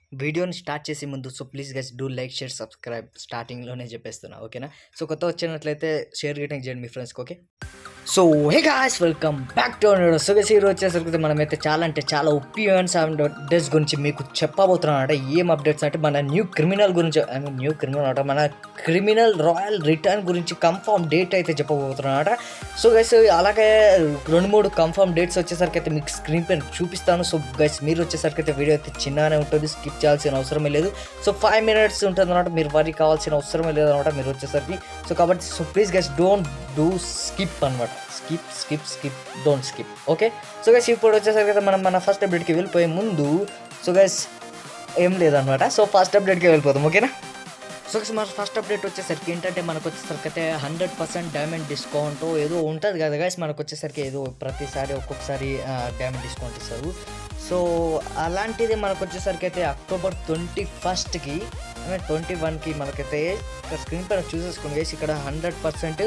వీడియోని స్టార్ట్ చేసే ముందు so please guys do like share subscribe స్టార్టింగ్లోనే చెప్పేస్తున్నా ఓకేనా సో కొత్త వచ్చినట్లయితే షేర్ గిటింగ్ చేయండి మీ ఫ్రెండ్స్కి okay so hey guys welcome back to our so guys ఈరోజు వచ్చేసరికి మనమైతే చాలా అంటే చాలా ఒపీనియన్స్ అండ్ అప్డేట్స్ గురించి మీకు చెప్పబోతున్నాం అంటే ఏం అప్డేట్స్ అంటే మన న్యూ క్రిమినల్ గురించి ఐ మీన్ న్యూ క్రిమినల్ అంటే మన క్రిమినల్ రాయల్ రిటర్న్ గురించి కన్ఫర్మ్ డేట్ అయితే చెప్పబోతున్నాం అనమాట సో గైస్ అలాగే రెండు మూడు కన్ఫర్మ్ డేట్స్ వచ్చేసరికి అయితే మీకు స్క్రీన్ పైన చూపిస్తాను సో గైస్ మీరు వచ్చేసరికి అయితే వీడియో అయితే చిన్నగానే ఉంటుంది స్కిప్ చేయాల్సిన అవసరమే లేదు సో ఫైవ్ మినిట్స్ ఉంటుంది అనమాట మీరు వరి కావాల్సిన అవసరమే లేదు అనమాట మీరు వచ్చేసరికి సో కాబట్టి so please guys don't do skip అనమాట skip skip skip don't skip okay so guys ఇప్పుడు వచ్చేసరికి అయితే మనం మన ఫస్ట్ అప్డేట్కి వెళ్ళిపోయే ముందు సో గైస్ ఏం లేదనమాట సో ఫస్ట్ అప్డేట్కి వెళ్ళిపోతాం ఓకేనా సో మన ఫస్ట్ అప్డేట్ వచ్చేసరికి ఏంటంటే మనకు వచ్చేసరికి అయితే హండ్రెడ్ పర్సెంట్ డైమండ్ డిస్కౌంట్ ఏదో ఉంటుంది కదా గైస్ మనకు వచ్చేసరికి ఏదో ప్రతిసారి ఒక్కొక్కసారి డైమండ్ డిస్కౌంట్ ఇస్తారు సో అలాంటిది మనకు వచ్చేసరికి అయితే అక్టోబర్ ట్వంటీ ఫస్ట్కి ట్వంటీ వన్కి మనకైతే ఇక్కడ స్క్రీన్ పైన చూసేసుకోండి గైస్ ఇక్కడ హండ్రెడ్ పర్సెంట్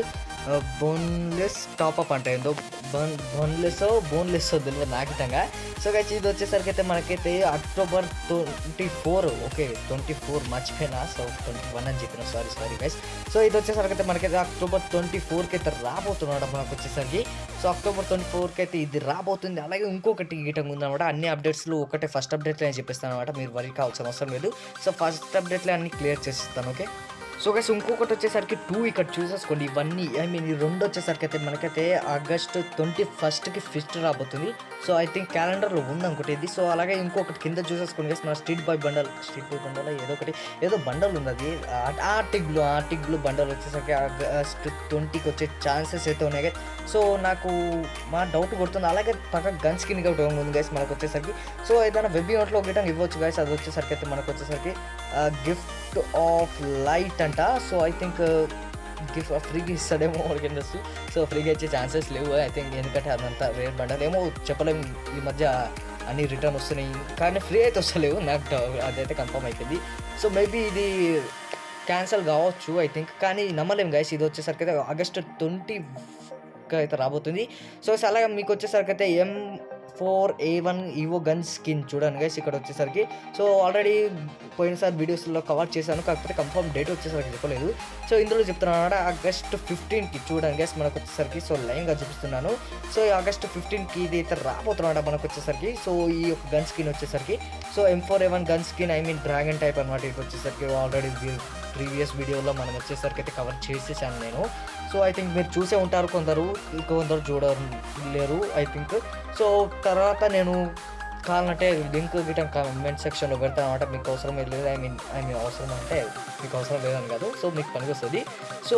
బోన్లెస్ టాప్అప్ అంటే ఏందో బోన్ బోన్లెస్ బోన్లెస్ తెలియదు నాకితంగా సో గైస్ ఇది వచ్చేసరికి అయితే మనకైతే October twenty four okay twenty four మర్చిపోయినా సో ట్వంటీ వన్ అని చెప్పిన సారీ సారీ గైస్ సో ఇది వచ్చేసరికి అయితే మనకైతే అక్టోబర్ ట్వంటీ ఫోర్కి అయితే రాబోతున్నాడు మనకు వచ్చేసరికి సో అక్టోబర్ ట్వంటీ ఫోర్కి అయితే ఇది రాబోతుంది అలాగే ఇంకొకటి గీటం ఉందన్నమాట అన్ని అప్డేట్స్లో ఒకటే ఫస్ట్ అప్డేట్లో నేను చెప్పిస్తాను అనమాట మీరు వరి కావాల్సిన అవసరం లేదు సో ఫస్ట్ అప్డేట్లో అన్ని క్లియర్ చేసిస్తాను ఓకే సో గైస్ ఇంకొకటి వచ్చేసరికి టూ ఇక్కడ చూసేసుకోండి ఇవన్నీ ఐ మీన్ ఈ రెండు వచ్చేసరికి అయితే మనకైతే ఆగస్ట్ ట్వంటీ ఫస్ట్కి ఫిస్ట్ రాబోతుంది సో ఐ థింక్ క్యాలెండర్లో ఉంది అనుకుంటే ఇది సో అలాగే ఇంకొకటి కింద చూసేసుకోండి గైస్ మన street boy bundle street boy bundle ఏదో ఒకటి ఏదో బండల్ ఉంది అది arctic blue arctic blue bundle వచ్చేసరికి ఆగస్ట్ ట్వంటీకి వచ్చే ఛాన్సెస్ అయితే ఉన్నాయి గైస్ సో నాకు మా డౌట్ కొడుతుంది అలాగే పక్క గన్ స్కిన్ ఒకటి ఉంది గైస్ మనకు వచ్చేసరికి సో ఏదైనా వెబ్ ఈవెంట్లో గిటం ఇవ్వచ్చు గైస్ అది వచ్చేసరికి అయితే మనకు వచ్చేసరికి గిఫ్ట్ ఆఫ్ లైట్ అంట సో ఐ థింక్ గిఫ్ట్ ఫ్రీగా ఇస్తాడేమో వాళ్ళకి తెలుసు సో ఫ్రీగా ఇచ్చే ఛాన్సెస్ లేవు ఐ థింక్ ఎందుకంటే అదంతా రేర్ బండల్ ఏమో చెప్పలేము ఈ మధ్య అన్ని రిటర్న్ వస్తున్నాయి కానీ ఫ్రీ అయితే వస్తలేవు నాకు డౌ- అదైతే కన్ఫర్మ్ అయిపోయింది సో మేబీ ఇది క్యాన్సిల్ కావచ్చు ఐ థింక్ కానీ నమ్మలేము గైస్ ఇది వచ్చేసరికి అయితే ఆగస్ట్ ట్వంటీ అయితే రాబోతుంది సో అలాగే మీకు వచ్చేసరికి అయితే M four A one evo gun skin చూడండి గైస్ ఇక్కడ వచ్చేసరికి సో ఆల్రెడీ పోయినసారి వీడియోస్లో కవర్ చేశాను కాకపోతే కన్ఫర్మ్ డేట్ వచ్చేసరికి చెప్పలేదు సో ఇందులో చెప్తున్నాను అనమాట ఆగస్ట్ ఫిఫ్టీన్కి చూడండి గైస్ మనకు వచ్చేసరికి సో లైన్గా చూపిస్తున్నాను సో ఈ ఆగస్ట్ ఫిఫ్టీన్కి ఇది అయితే రాబోతున్నాడు మనకు వచ్చేసరికి సో ఈ యొక్క గన్ స్కిన్ వచ్చేసరికి so M four A one gun skin I mean dragon type అనమాట ఇది వచ్చేసరికి ఆల్రెడీ ప్రీవియస్ వీడియోలో మనం వచ్చేసరికి అయితే కవర్ చేసేసాను నేను సో ఐ థింక్ మీరు చూసే ఉంటారు కొందరు కొందరు చూడలేరు ఐ థింక్ సో తర్వాత నేను కావాలంటే లింక్ గిటం కామెంట్ సెక్షన్లో పెడతాను అనమాట మీకు అవసరం లేదు ఐ మీన్ ఐ మీన్ అవసరం అంటే మీకు అవసరం లేదని కాదు సో మీకు పనికి వస్తుంది సో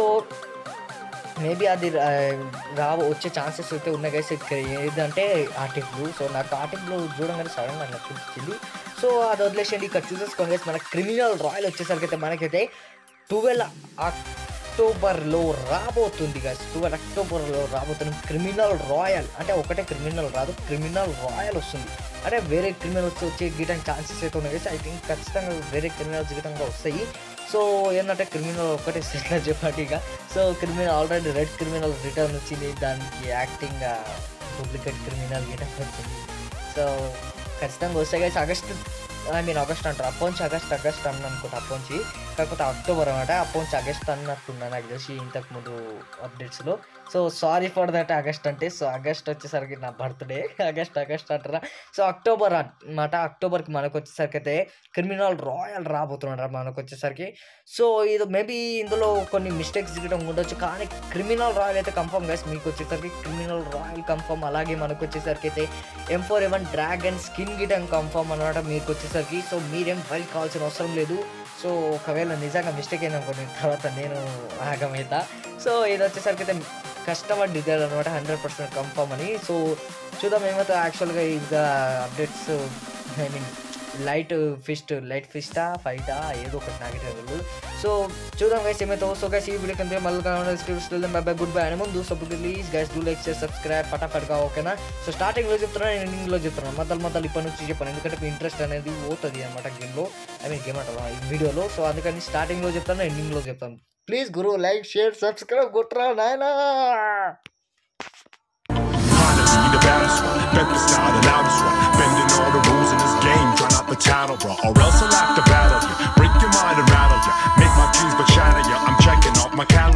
మేబీ అది రా రావ వచ్చే ఛాన్సెస్ అయితే ఉన్నాయి గైస్ ఇక్కడ ఏదంటే ఆర్టిక్ బ్లూ సో నాకు ఆర్టిక్ బ్లూ చూడగానే సడన్గా నాకు అనిపించింది సో అది వదిలేసండి ఇక్కడ చూసేసుకోండి గైస్ మన క్రిమినల్ రాయల్ వచ్చేసరికి అయితే మనకైతే ట్వెల్వ్ అక్టోబర్లో రాబోతుంది గైస్ ట్వెల్వ్ అక్టోబర్లో రాబోతుంది క్రిమినల్ రాయల్ అంటే ఒకటే క్రిమినల్ రాదు క్రిమినల్ రాయల్ వస్తుంది అంటే వేరే క్రిమినల్స్ వచ్చే గీయడానికి ఛాన్సెస్ అయితే ఉన్నాయి ఐ థింక్ ఖచ్చితంగా వేరే క్రిమినల్స్ గీతంగా వస్తాయి సో ఏంటంటే క్రిమినల్ ఒక్కటే సెకండ్ చెప్పండి ఇక so criminal already red criminal return వచ్చింది దానికి యాక్టింగ్ డూప్లికేట్ క్రిమినల్ గిటం వచ్చింది సో ఖచ్చితంగా వస్తాయి guys August I mean August అంటారు అప్పొంచి ఆగస్ట్ ఆగస్ట్ అన్న అనుకుంటా అప్పొంచి కాకపోతే అక్టోబర్ అనమాట అప్పొంచి ఆగస్ట్ అన్నట్టున్నా నాకు తెలిసి ఇంతకు ముందు అప్డేట్స్లో so sorry for that August అంటే సో ఆగస్ట్ వచ్చేసరికి నా బర్త్డే ఆగస్ట్ ఆగస్ట్ అంటారా సో అక్టోబర్ అన్నమాట అక్టోబర్కి మనకు వచ్చేసరికి అయితే క్రిమినల్ రాయల్ రాబోతున్నాడు మనకు వచ్చేసరికి సో ఇది మేబీ ఇందులో కొన్ని మిస్టేక్స్ దిగడం ఉండొచ్చు కానీ క్రిమినల్ రాయల్ అయితే కన్ఫర్మ్ గైస్ మీకు వచ్చేసరికి క్రిమినల్ రాయల్ కన్ఫర్మ్ అలాగే మనకు వచ్చేసరికి అయితే M four A one dragon skin గిటం కన్ఫర్మ్ అనమాట మీకు వచ్చేసరికి సో మీరేం వరి కావాల్సిన అవసరం లేదు సో ఒకవేళ నిజంగా మిస్టేక్ అయినా అనుకోండి తర్వాత నేను ఆగమైతా సో ఇది వచ్చేసరికి అయితే కస్టమర్ డిజైన్ అనమాట హండ్రెడ్ పర్సెంట్ కన్ఫర్మ్ అని సో చూద్దాం ఏమైతే యాక్చువల్గా ఇంకా updates I mean light fist light ఫిస్టా ఫైటా ఏదో ఒకటి నాకే తెలియదు సో చూద్దాం గైస్ ఏమైతే సో గైస్ ఈ వీడియో కింద మళ్ళీ కావాలి బై బై గుడ్ బై అని ముందు so please guys do like చేసి సబ్స్క్రైబ్ పటాపట్గా ఓకేనా సో స్టార్టింగ్లో చెప్తున్నాను ఎండింగ్లో చెప్తున్నాను మధ్యలో మధ్యలో ఇప్పటి నుంచి చెప్పాను ఎందుకంటే మీ ఇంట్రెస్ట్ అనేది పోతుంది అనమాట గేమ్లో ఐ మీన్ గేమ్ అంటారా ఈ వీడియోలో సో అందుకని స్టార్టింగ్లో చెప్తాను ఎండింగ్లో చెప్తాను ప్లీజ్ గురు లైక్ షేర్ సబ్స్క్రైబ్ కొట్టరా నాయనా Honestly, the baddest one, bet the style, the loudest one, bending all the rules in this game, try not to a tattle, bro. Or else I'll have to battle you. Break your mind and rattle you. Make my dreams but shatter you. I'm checking off my calendar.